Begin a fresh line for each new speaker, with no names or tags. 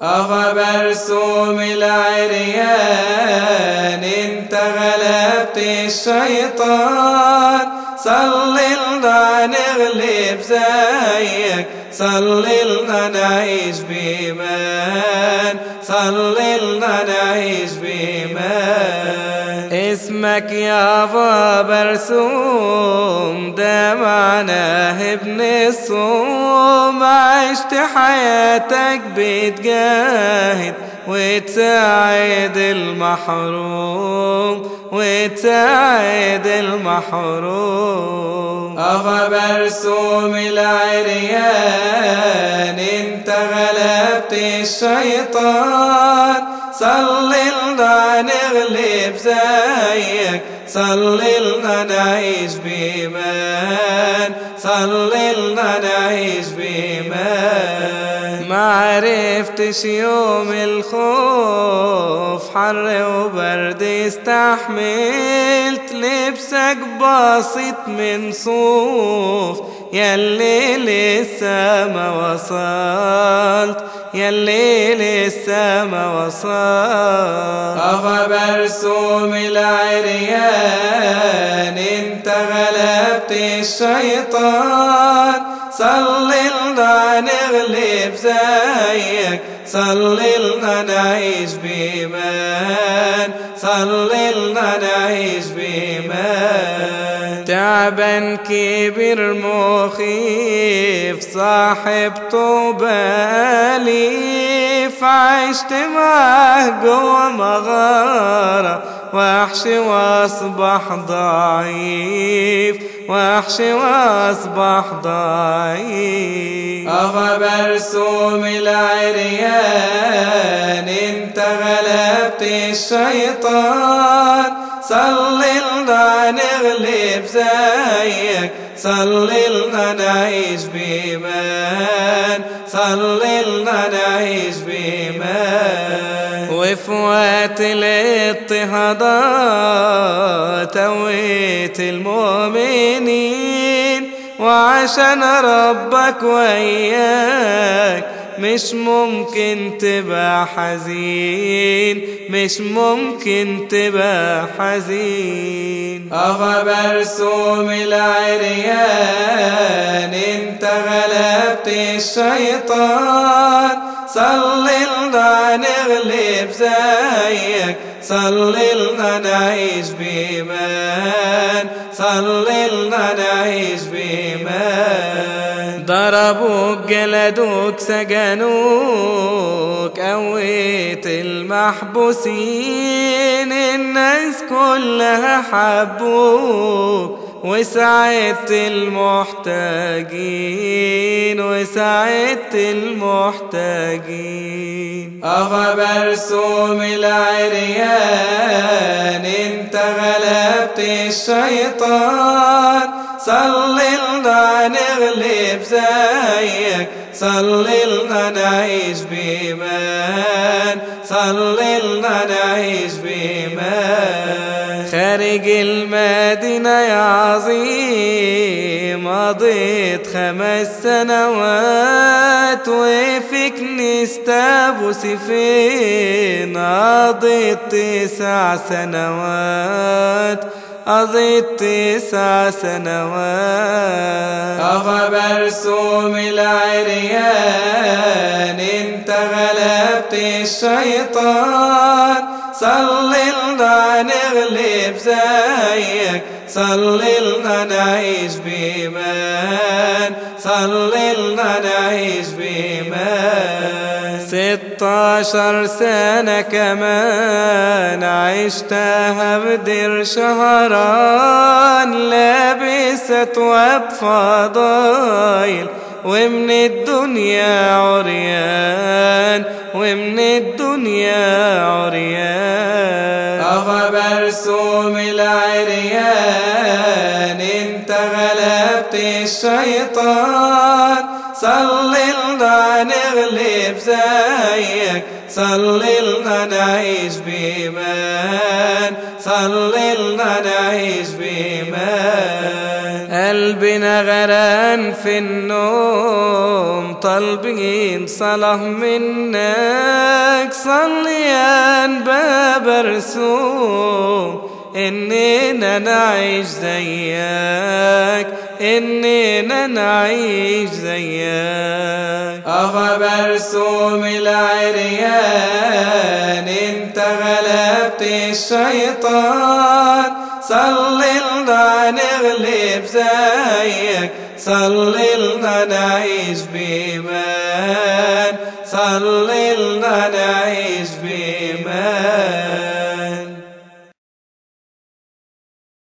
أغى برسوم العريان انت غلبت الشيطان صلي لنا نغلب زيك صلي لنا نعيش بإيمان صلي لنا نعيش بإيمان اسمك يا برسوم ده معناه ابن الصوم عشت حياتك بتجاهد وتساعد المحروم وتساعد المحروم أغا برسوم العريان انت غلبت الشيطان صلي لنا نغلب زيك صلي لنا نعيش بإيمان صلي لنا نعيش بإيمان ما عرفتش يوم الخوف حر وبرد استحملت لبسك بسيط من صوف ياللي لسه ما وصلت ياللي لسه ما وصلت أغا برسوم العريان انت غلبت الشيطان صلي لنا نغلب زيك صلي لنا نعيش بإيمان صلي لنا نعيش بإيمان تعبان كبير مخيف صاحب طوباليف عشت معاه جوا مغارة وحش واصبح ضعيف وحش واصبح ضعيف أغا برسوم العريان انت غلبت الشيطان صلي لنا نغلب زيك صلي لنا نعيش بإيمان صلي لنا نعيش بإيمان وفي وقت الاضطهادات تويت المؤمنين وعشان ربك وياك مش ممكن تبقى حزين مش ممكن تبقى حزين أغا برسوم العريان انت غلبت الشيطان صلي لنا نغلب زيك صلي لنا نعيش بإيمان صلي لنا نعيش بإيمان ضربوك جلدوك سجنوك قويت المحبوسين الناس كلها حبوك وساعدت المحتاجين وساعدت المحتاجين أغا برسوم العريان انت غلبت الشيطان صلي لنا نغلب زيك صلي لنا نعيش بإيمان صلي لنا نعيش بإيمان خارج المدينة يا عظيم قضيت خمس سنوات وفي كنيسة أبو سيفين قضيت تسع سنوات قضيت تسع سنوات أغا برسوم العريان انت غلبت الشيطان صلي لنا نغلب زيك صلي لنا نعيش بإيمان صلي لنا نعيش بإيمان ستاشر سنة كمان عشتها بدر شهران لابست وبفضايل ومن الدنيا عريان ومن الدنيا عريان أغا برسوم العريان انت غلبت الشيطان صلي لنا نغلب زيك صلي لنا نعيش بإيمان صلي لنا نعيش بإيمان قلب قلبنا غران في النوم طالبين صلاة منك صليان باب رسوم إننا نعيش زيك إننا نعيش زيك أغا برسوم العريان انت غلبت الشيطان صلي لنا نغلب زيك صلي لنا نعيش بإيمان صلي لنا نعيش